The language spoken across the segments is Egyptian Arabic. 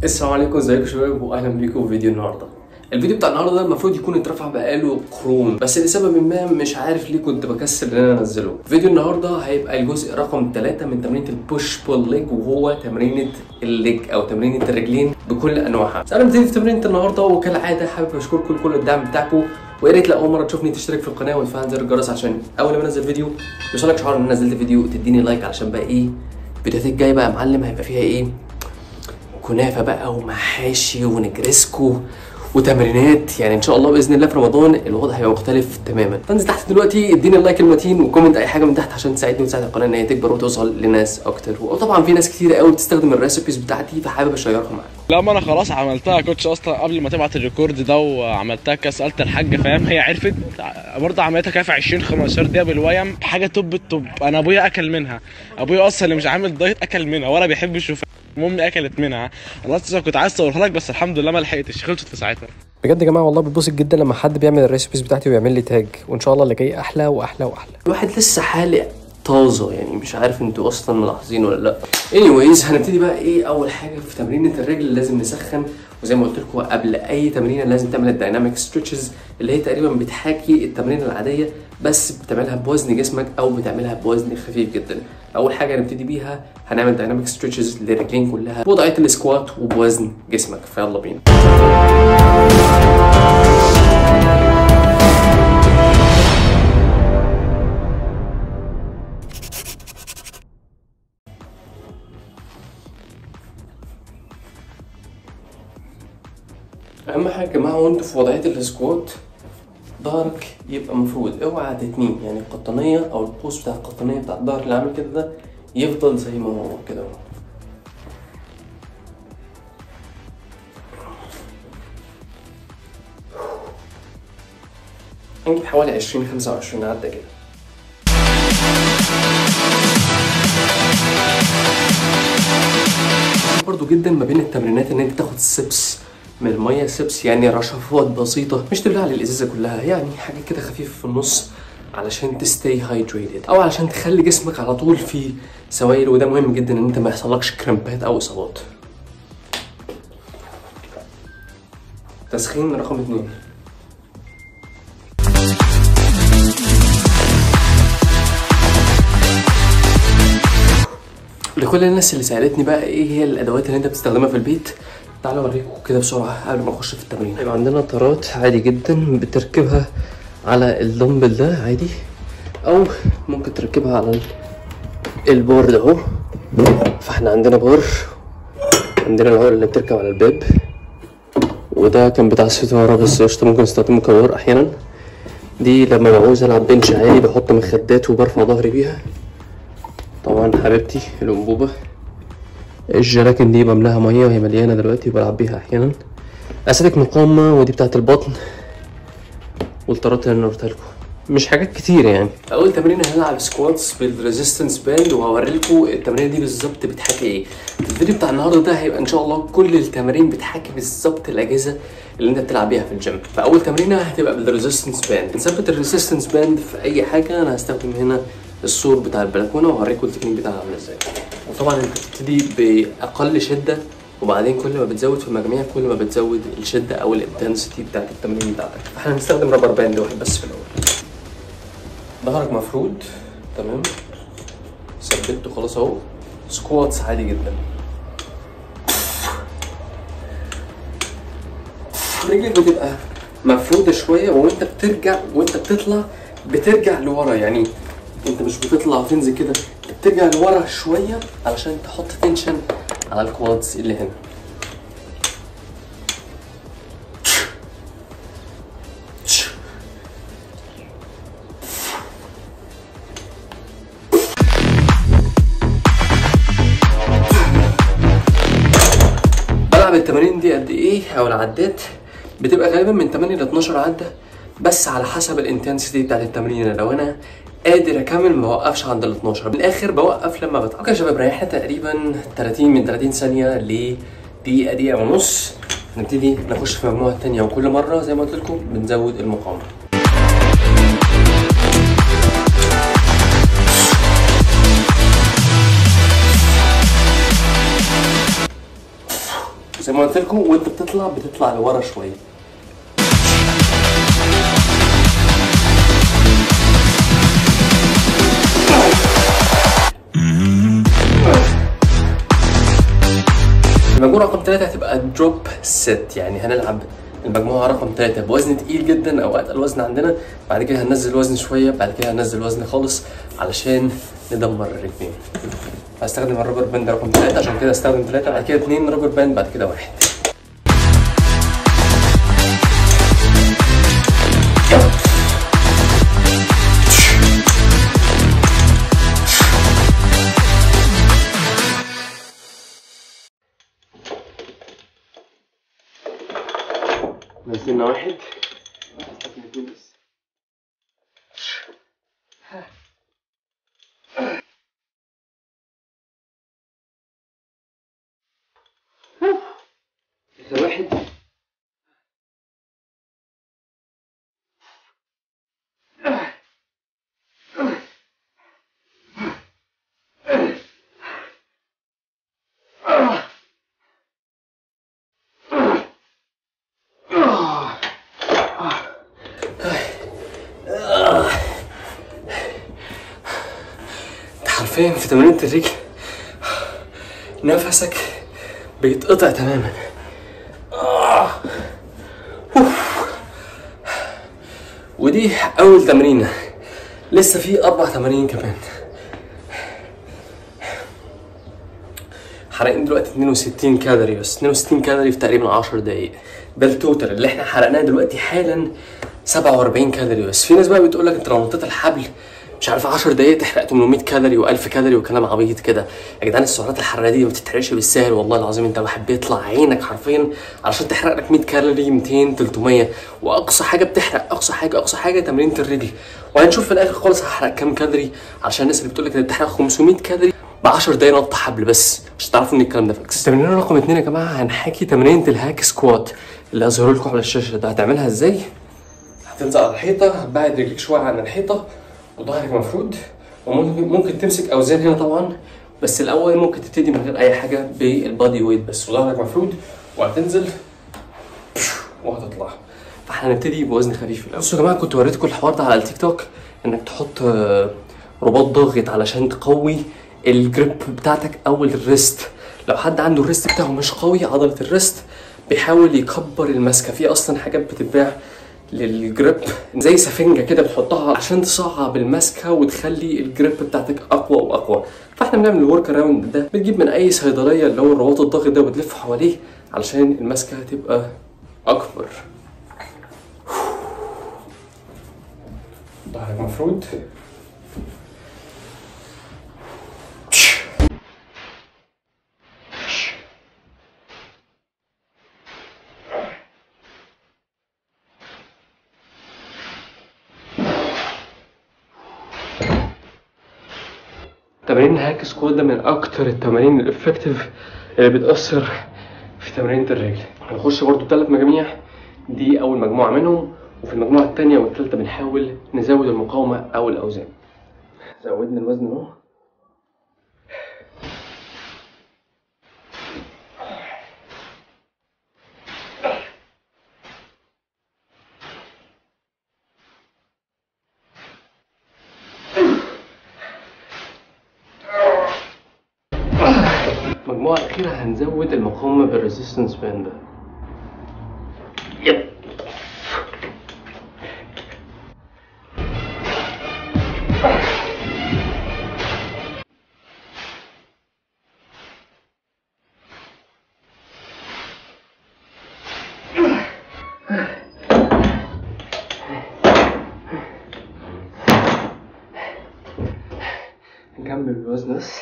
السلام عليكم ازيكم يا شباب واهلا بيكم في فيديو النهارده الفيديو بتاع النهارده ده المفروض يكون اترفع بقاله قرون بس لسبب ما مش عارف ليه كنت بكسل ان انا انزله فيديو النهارده هيبقى الجزء رقم 3 من تمرينه البوش بول ليج وهو تمرينه الليج او تمرينه الرجلين بكل انواعها بس انا ابتدي في تمرينه النهارده وكالعاده حابب اشكركم كل الدعم بتاعكم ويا ريت لو اول مره تشوفني تشترك في القناه وتفعل زر الجرس عشان اول ما انزل فيديو يوصلك شعار ان أنا نزلت فيديو تديني لايك علشان بقى ايه الفيديوهات الجايه بقى يا معلم هيبقى فيها ايه كنافه بقى ومحاشي ونجرسكو وتمرينات يعني ان شاء الله باذن الله في رمضان الوضع هيبقى مختلف تماما فانزل تحت دلوقتي اديني اللايك المتين وكومنت اي حاجه من تحت عشان تساعدني وتساعد القناه ان هي تكبر وتوصل لناس اكتر وطبعا في ناس كتير قوي بتستخدم الريسبيز بتاعتي فحابب اشيرها معاكم لا ما انا خلاص عملتها يا كوتش اصلا قبل ما تبعت الريكورد ده وعملتها كده سالت الحاجه فاهم هي عرفت برضه عملتها كده في 20 15 دقيقه بالويم حاجه توب التوب انا ابويا اكل منها ابويا اصلا اللي مش عامل دايت اكل منها ولا بيحب يشوفها امي اكلت منها انا اصلا كنت عايز اصورها لك بس الحمد لله ما لحقتش خلصت في ساعتها بجد يا جماعه والله بتبسط جدا لما حد بيعمل الريسبيز بتاعتي ويعمل لي تاج وان شاء الله اللي جاي احلى واحلى واحلى الواحد لسه حالق طازه يعني مش عارف انتوا اصلا ملاحظين ولا لا anyways هنبتدي بقى ايه اول حاجه في تمرينه الرجل لازم نسخن وزي ما قلت لكم قبل اي تمرينه لازم تعمل الدايناميك ستريتشز اللي هي تقريبا بتحاكي التمرينه العاديه بس بتعملها بوزن جسمك او بتعملها بوزن خفيف جدا اول حاجه هنبتدي بيها هنعمل دايناميك ستريتشز للرجلين كلها بوضعيه السكوات وبوزن جسمك فيلا بينا اهم حاجه يا جماعه وانتوا في وضعيه السكوات ظهرك يبقى مفرود اوعى تتنين يعني القطنيه او القوس بتاع القطنيه بتاع الظهر اللي عامل كده ده يفضل زي ما هو كده اهو هنجيب حوالي 20 25 عدة كده برضو جدا ما بين التمرينات ان انت تاخد سيبس من الميه سيبس يعني رشفات بسيطه مش تبلع الازازه كلها يعني حاجه كده خفيفه في النص علشان تستي هايدريتد او علشان تخلي جسمك على طول في سوائل وده مهم جدا ان انت ما يحصلكش كرامبات او اصابات تسخين رقم اتنين لكل الناس اللي سالتني بقى ايه هي الادوات اللي انت بتستخدمها في البيت تعالوا اوريكم كده بسرعه قبل ما نخش في التمرين يبقى عندنا طارات عادي جدا بتركبها على الدمبل ده عادي او ممكن تركبها على البار ده اهو فاحنا عندنا بار عندنا العقل اللي بتركب على الباب وده كان بتاع الستارة بس قشطة ممكن استخدمه كبار احيانا دي لما بعوز العب بنش عالي بحط مخدات وبرفع ظهري بيها طبعا حبيبتي الانبوبة الجراكن دي بملاها ميه وهي مليانه دلوقتي بلعب بيها احيانا اساتك مقاومه ودي بتاعت البطن والطارات اللي انا قلتها لكم مش حاجات كتير يعني اول تمرين هنلعب سكواتس بالريزيستنس باند وهوري لكم التمرين دي بالظبط بتحكي ايه الفيديو بتاع النهارده ده هيبقى ان شاء الله كل التمارين بتحكي بالظبط الاجهزه اللي انت بتلعب بيها في الجيم فاول تمرينه هتبقى بالريزيستنس باند نثبت الريزيستنس باند في اي حاجه انا هستخدم هنا السور بتاع البلكونه وهوريكم التكنيك بتاعها عامل ازاي وطبعا انت بتبتدي باقل شده وبعدين كل ما بتزود في المجاميع كل ما بتزود الشده او الانتنسيتي بتاعت التمرين بتاعتك فاحنا هنستخدم رابر باند واحد بس في الاول ظهرك مفرود تمام ثبته خلاص اهو سكواتس عادي جدا رجلك بتبقى مفروده شويه وانت بترجع وانت بتطلع بترجع لورا يعني انت مش بتطلع وتنزل كده بترجع لورا شويه علشان تحط تنشن على الكوادز اللي هنا بلعب التمارين دي قد ايه او العدات بتبقى غالبا من 8 ل 12 عده بس على حسب الانتنسيتي بتاعت التمرين لو انا قادر اكمل ما اوقفش عند ال 12 من الاخر بوقف لما بتعب اوكي يا شباب ريحنا تقريبا 30 من 30 ثانيه لدقيقه دقيقه ونص نبتدي نخش في المجموعه الثانيه وكل مره زي ما قلت لكم بنزود المقاومه زي ما قلت لكم وانت بتطلع بتطلع لورا شويه المجموعة رقم ثلاثة هتبقى دروب ست يعني هنلعب المجموعة رقم ثلاثة بوزن تقيل جدا أو أتقل وزن عندنا بعد كده هننزل وزن شوية بعد كده هننزل وزن خالص علشان ندمر الرجلين هستخدم الرابر باند رقم ثلاثة عشان كده استخدم ثلاثة بعد كده اثنين رابر باند بعد كده واحد نزلنا واحد هستخدم اتنين بس آخر واحد حرفيا في تمرينة الرجل نفسك بيتقطع تماما آه. أوف. ودي أول تمرينة لسه في أربع تمارين كمان حرقين دلوقتي 62 كالوري بس 62 كالوري في تقريبا 10 دقايق ده التوتال اللي احنا حرقناه دلوقتي حالا 47 كالوري بس في ناس بقى بتقول لك انت لو نطيت الحبل مش عارف 10 دقايق تحرق 800 كالوري و1000 كالوري وكلام عبيط كده يا جدعان السعرات الحراريه دي ما بتتحرقش بالسهل والله العظيم انت الواحد بيطلع عينك حرفيا علشان تحرق لك 100 كالوري 200 300 واقصى حاجه بتحرق اقصى حاجه اقصى حاجه تمرينه الرجل وهنشوف في الاخر خالص هحرق كام كالوري علشان الناس اللي بتقول لك انت بتحرق 500 كالوري ب 10 دقايق نط حبل بس عشان تعرفوا ان الكلام ده فاكس تمرين رقم اتنين يا جماعه هنحكي تمرينه الهاك سكوات اللي هظهر لكم على الشاشه ده هتعملها ازاي هتنزل على الحيطه بعد رجليك شويه عن الحيطه وظهرك مفرود وممكن ممكن تمسك اوزان هنا طبعا بس الاول ممكن تبتدي من غير اي حاجه بالبادي ويت بس وظهرك مفرود وهتنزل وهتطلع فاحنا هنبتدي بوزن خفيف الاول بصوا يا جماعه كنت وريتكم الحوار ده على التيك توك انك تحط آه، رباط ضاغط علشان تقوي الجريب بتاعتك او الريست لو حد عنده الريست بتاعه مش قوي عضله الريست بيحاول يكبر المسكه في اصلا حاجات بتتباع للجريب زي سفنجه كده بتحطها عشان تصعب المسكه وتخلي الجريب بتاعتك اقوى واقوى فاحنا بنعمل الورك اراوند ده بتجيب من اي صيدليه اللي هو الرباط الضاغط ده وتلف حواليه علشان المسكه تبقى اكبر ظهرك مفرود تمارين الهاك سكوات ده من اكتر التمارين الافكتيف اللي بتاثر في تمرينة الرجل هنخش برضو ثلاث مجاميع دي اول مجموعه منهم وفي المجموعه الثانيه والثالثه بنحاول نزود المقاومه او الاوزان زودنا الوزن اهو المجموعة الأخيرة هنزود المقاومة بالريزيستنس باند ده يب نكمل الوزن بس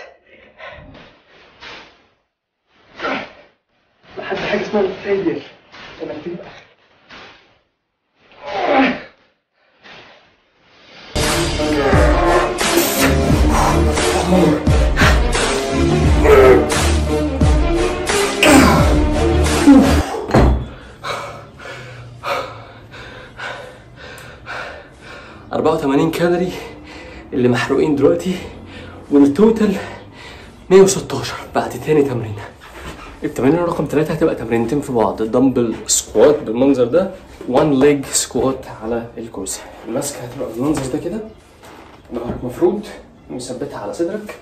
لحد حاجه اسمها الفيلير انك تبقى أربعة وثمانين كالوري اللي محروقين دلوقتي والتوتال 116 بعد تاني تمرينه التمرين رقم ثلاثة هتبقى تمرينتين في بعض دمبل سكوات بالمنظر ده وان ليج سكوات على الكرسي الماسكة هتبقى بالمنظر ده كده ظهرك مفرود مثبتها على صدرك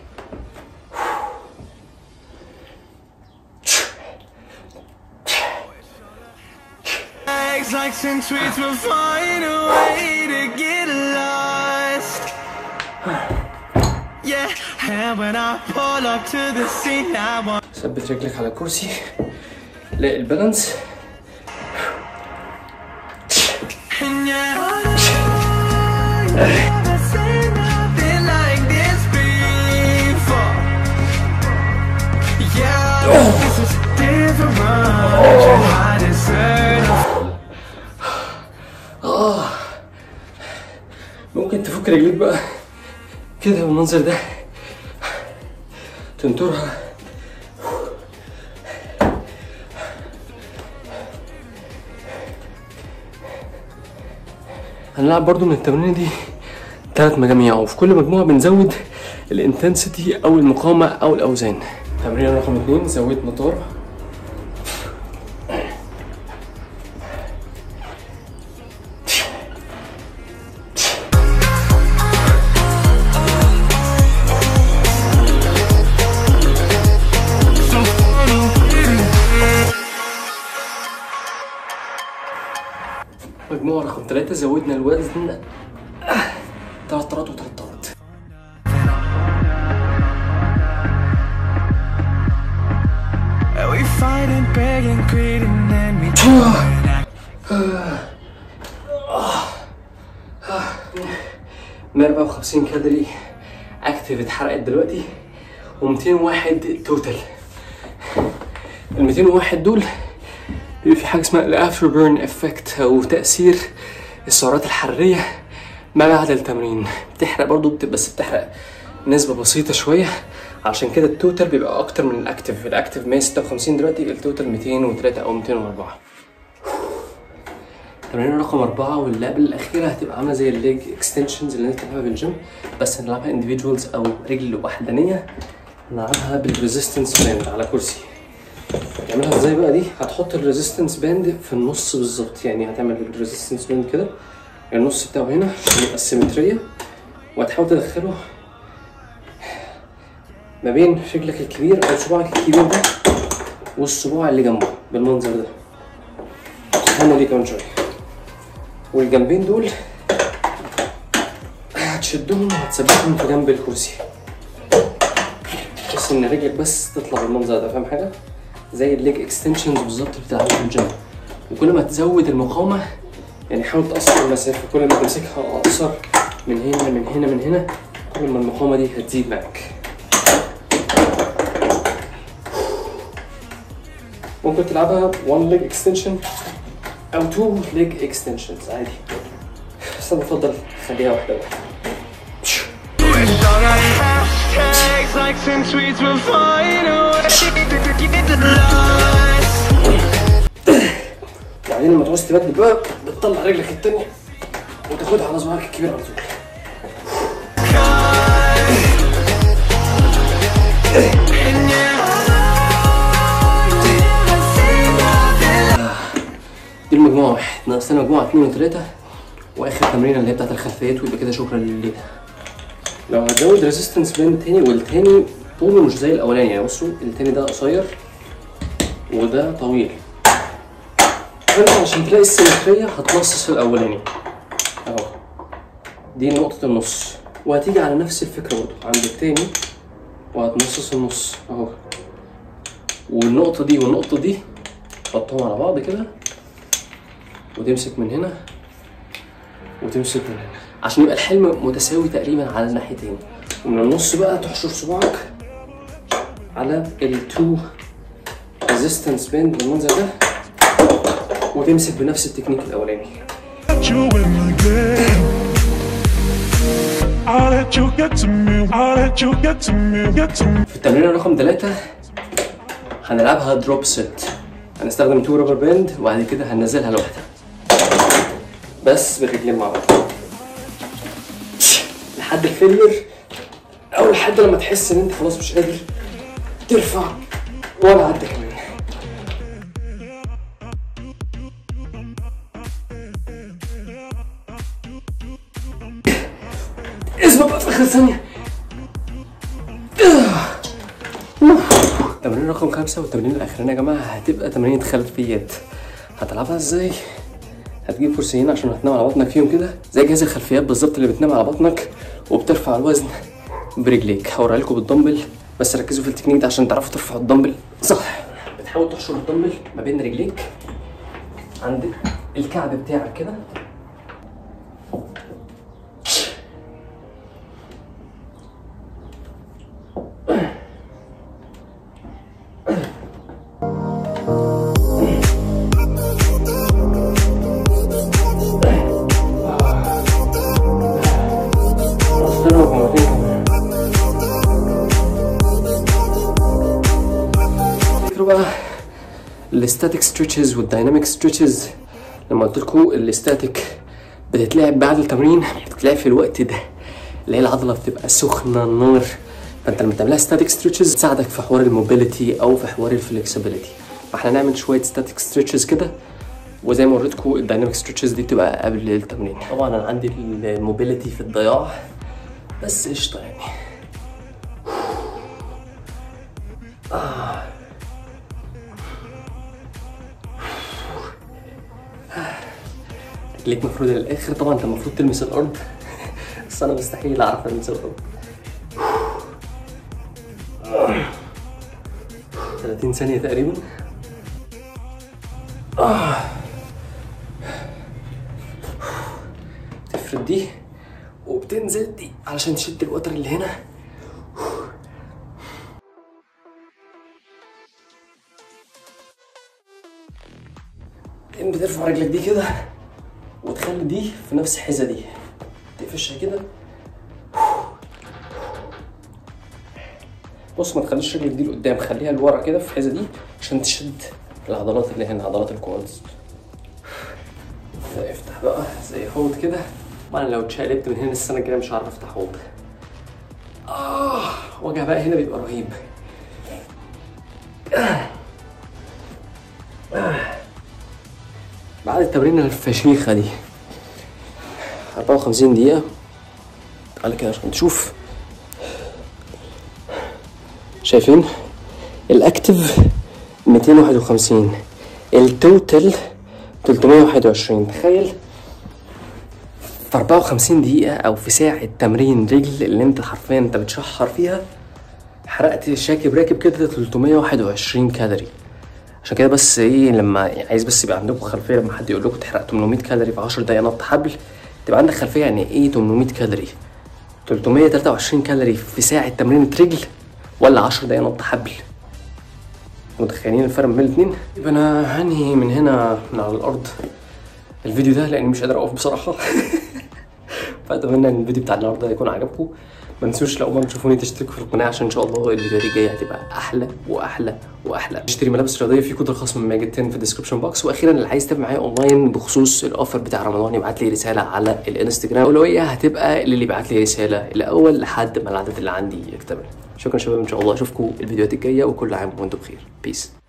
Legs like some tweets will find a way to get lost. Yeah, and when I pull up to the scene, I want. ثبت رجلك على الكرسي لاقي البالانس And yeah, I never seen nothing like this before. Yeah, this is different. I deserve. ممكن تفك رجليك بقى كده بالمنظر ده تنطرها هنلعب برضو من التمرين دي ثلاث مجاميع وفي كل مجموعة بنزود الانتنسيتي او المقاومة او الاوزان تمرين رقم اتنين زود نطار مجموعة رقم ثلاثة زودنا الوزن ثلاث طرات وثلاث طرات And we fighting, begging, greeting, and we doing act. 154 كالوري اكتف اتحرقت دلوقتي و201 توتال ال 201 دول بيبقى في حاجه اسمها الافتر بيرن افكت او تاثير السعرات الحراريه ما بعد التمرين بتحرق برضو بت- بس بتحرق نسبه بسيطه شويه عشان كده التوتال بيبقى اكتر من الاكتف الاكتف 156 دلوقتي التوتال 203 او 204 تمرين رقم أربعة واللي قبل الأخيرة هتبقى عاملة زي الليج اكستنشنز اللي انت بتلعبها في الجيم بس هنلعبها اندفيدوالز أو رجل وحدانية هنلعبها بالريزيستنس باند على كرسي هتعملها ازاي بقى دي؟ هتحط الريزيستنس باند في النص بالظبط يعني هتعمل الريزيستنس باند كده النص بتاعه هنا عشان يبقى السيمترية وهتحاول تدخله ما بين رجلك الكبير أو صباعك الكبير ده والصباع اللي جنبه بالمنظر ده هنا دي كمان شوية والجنبين دول هتشدهم وهتثبتهم في جنب الكرسي بحيث ان رجلك بس تطلع بالمنظر ده فاهم حاجه زي الليج اكستنشنز بالظبط اللي بتلعبها في الجيم وكل ما تزود المقاومه يعني حاول تقصر المسافه كل ما تمسكها اقصر من هنا من هنا من هنا كل ما المقاومه دي هتزيد معاك ممكن تلعبها 1 ليج اكستنشن او 2 ليج اكستنشنز عادي بس انا بفضل خليها واحده واحده Wish all I hashtags like some tweets will find a way to get lost. وبعدين لما تعوز تبدل بقى بتطلع رجلك التانية وتاخدها على صباعك الكبير على طول And yeah, never seen nothing دي المجموعة واحد ناقصنا مجموعة اتنين وتلاتة واخر تمرينة اللي هي بتاعت الخلفيات ويبقى كده شكرا لليلة لو هتزود ريزيستنس بين تاني والتاني طوله مش زي الاولاني يعني بصوا التاني ده قصير وده طويل فانت عشان تلاقي السيمترية هتنصص في الاولاني اهو دي نقطة النص وهتيجي على نفس الفكرة برضه عند التاني وهتنصص النص اهو والنقطة دي والنقطة دي تحطهم على بعض كده وتمسك من هنا وتمسك من هنا عشان يبقى الحلم متساوي تقريبا على الناحيتين ومن النص بقى تحشر صباعك على التو ريزيستنس باند بالمنظر ده وتمسك بنفس التكنيك الاولاني let you in the game. I'll let you get to me. I'll let you get to me. Get to me. في التمرين رقم ثلاثة هنلعبها دروب ست هنستخدم تو رابر باند وبعد كده هننزلها لوحدها بس بالرجلين مع بعض لحد الفيلير او لحد لما تحس ان انت خلاص مش قادر ترفع ولا عدى كمان اخر ثانيه تمرين رقم خمسة والتمرين الأخراني يا جماعة هتبقى تمرينة خلفيات هتلعبها ازاي؟ هتجيب كرسيين عشان هتنام على بطنك فيهم كده زي جهاز الخلفيات بالظبط اللي بتنام على بطنك وبترفع الوزن برجليك هوريها لكم بالدمبل بس ركزوا في التكنيك ده عشان تعرفوا ترفعوا الدمبل صح بتحاول تحشر الدمبل ما بين رجليك عند الكعب بتاعك كده أصدرهم مرتين كمان فكروا بقى الستاتيك ستريتشز والدايناميك ستريتشز لما قلت لكم الستاتيك بتتلعب بعد التمرين بتتلعب في الوقت ده اللي هي العضله بتبقى سخنه نار فانت لما تعملها ستاتيك ستريتشز تساعدك في حوار الموبيليتي او في حوار الفلكسبيليتي فاحنا نعمل شويه ستاتيك ستريتشز كده وزي ما وريتكم الدايناميك ستريتشز دي بتبقى قبل التمرين طبعا انا عندي الموبيليتي في الضياع بس قشطه يعني رجليك مفرودة للآخر طبعا انت المفروض تلمس الأرض بس أنا مستحيل أعرف ألمس الأرض 30 ثانية تقريبا آه. تفرد دي وبتنزل دي علشان تشد الوتر اللي هنا بعدين بترفع رجلك دي كده وتخلي دي في نفس الحزة دي تقفشها كده بص ما تخليش رجلك دي لقدام خليها لورا كده في الحزة دي عشان تشد العضلات اللي هنا عضلات الكوادز افتح بقى زي حوض كده طبعا لو اتشقلبت من هنا السنة الجاية مش هعرف افتح حوض اه وجع بقى هنا بيبقى رهيب بعد التمرين الفشيخة دي 54 دقيقة تعالى كده عشان تشوف شايفين الاكتف 251 التوتال 321 تخيل في 54 دقيقة أو في ساعة تمرين رجل اللي أنت حرفيا أنت بتشحر فيها حرقت شاكب راكب كده 321 كالوري عشان كده بس ايه لما عايز بس يبقى عندكم خلفيه لما حد يقول لكم تحرق 800 كالوري في 10 دقايق نط حبل تبقى عندك خلفيه يعني ايه 800 كالوري 323 كالوري في ساعه تمرين رجل ولا 10 دقايق نط حبل متخيلين الفرق بين الاثنين يبقى انا هنهي من هنا من على الارض الفيديو ده لاني مش قادر اقف بصراحه فاتمنى ان الفيديو بتاع النهارده يكون عجبكم ما تنسوش لو ما تشوفوني تشتركوا في القناه عشان ان شاء الله الفيديوهات الجايه هتبقى احلى واحلى واحلى اشتري ملابس رياضيه في كود الخصم من ماجد 10 في الديسكربشن بوكس واخيرا اللي عايز يتابع معايا اونلاين بخصوص الاوفر بتاع رمضان يبعت لي رساله على الانستجرام الاولويه هتبقى للي يبعت لي رساله الاول لحد ما العدد اللي عندي يكتمل شكرا شباب ان شاء الله اشوفكم الفيديوهات الجايه وكل عام وانتم بخير بيس